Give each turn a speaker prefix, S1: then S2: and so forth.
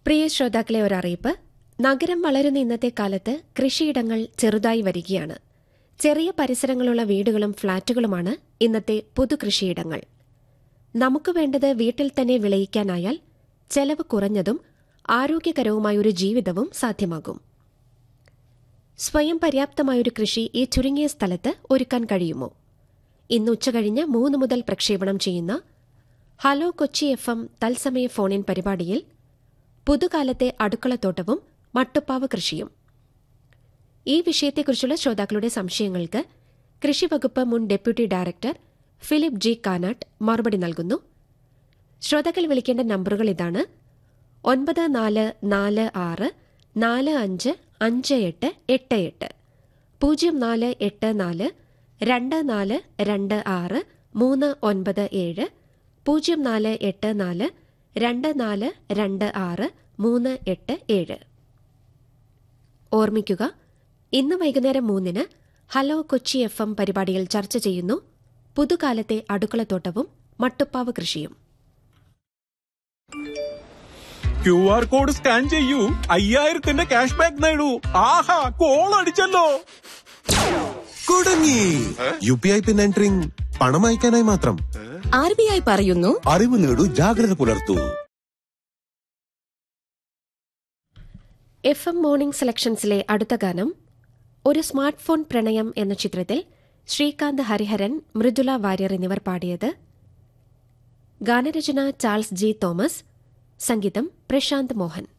S1: പ്രിയ ശ്രോതാക്കളെ ഒരറിയിപ്പ് നഗരം വളരുന്ന ഇന്നത്തെ കാലത്ത് കൃഷിയിടങ്ങൾ ചെറുതായി വരികയാണ് ചെറിയ പരിസരങ്ങളുള്ള വീടുകളും ഫ്ളാറ്റുകളുമാണ് ഇന്നത്തെ പൊതുകൃഷിയിടങ്ങൾ നമുക്ക് വേണ്ടത് വീട്ടിൽ തന്നെ വിളയിക്കാനായാൽ ചെലവ് കുറഞ്ഞതും ആരോഗ്യകരവുമായൊരു ജീവിതവും സാധ്യമാകും സ്വയം പര്യാപ്തമായൊരു കൃഷി ഈ ചുരുങ്ങിയ സ്ഥലത്ത് ഒരുക്കാൻ കഴിയുമോ ഇന്ന് ഉച്ചകഴിഞ്ഞ് മൂന്ന് മുതൽ പ്രക്ഷേപണം ചെയ്യുന്ന ഹലോ കൊച്ചി എഫ് എം തത്സമയ ഫോണിൻ പരിപാടിയിൽ പുതുകാലത്തെ അടുക്കളത്തോട്ടവും മട്ടുപ്പാവ് കൃഷിയും ഈ വിഷയത്തെക്കുറിച്ചുള്ള ശ്രോതാക്കളുടെ സംശയങ്ങൾക്ക് കൃഷിവകുപ്പ് മുൻ deputy director Philip G Kanatt മറുപടി നൽകുന്നു ശ്രോതാക്കൾ വിളിക്കേണ്ട നമ്പറുകൾ ഇതാണ് ഒൻപത് നാല് നാല് ആറ് നാല് അഞ്ച് അഞ്ച് എട്ട് എട്ട് എട്ട് പൂജ്യം നാല് എട്ട് നാല് രണ്ട് നാല് രണ്ട് ആറ് മൂന്ന് ഒൻപത് ഏഴ് പൂജ്യം നാല് എട്ട് നാല് രണ്ട് നാല് രണ്ട് ആറ് മൂന്ന് എട്ട് ഏഴ് ഓർമ്മിക്കുക ഇന്ന് വൈകുന്നേരം മൂന്നിന് ഹലോ കൊച്ചി എഫ് എം പരിപാടിയിൽ ചർച്ച ചെയ്യുന്നു പുതുകാലത്തെ അടുക്കളത്തോട്ടവും മട്ടുപ്പാവ് കൃഷിയും
S2: ക്യു ആർ കോഡ് സ്കാൻ ചെയ്യൂ അയ്യായിരത്തിന്റെ ക്യാഷ് ബാക്ക് നേടൂ ആഹാ കോൾ അടിച്ചല്ലോ
S3: കുടുങ്ങി U P I PIN entering പണം അയക്കാനായി മാത്രം
S4: ആർ ബി ഐ പറയുന്നു
S3: അറിവ് നേടൂ ജാഗ്രത പുലർത്തൂ
S1: എഫ് എം മോർണിംഗ് സെലക്ഷൻസിലെ അടുത്ത ഗാനം ഒരു സ്മാർട്ട് ഫോൺ പ്രണയം എന്ന ചിത്രത്തിൽ ശ്രീകാന്ത് ഹരിഹരൻ മൃദുല വാര്യർ എന്നിവർ പാടിയത് ഗാനരചന ചാൾസ് ജി തോമസ് സംഗീതം പ്രശാന്ത് മോഹൻ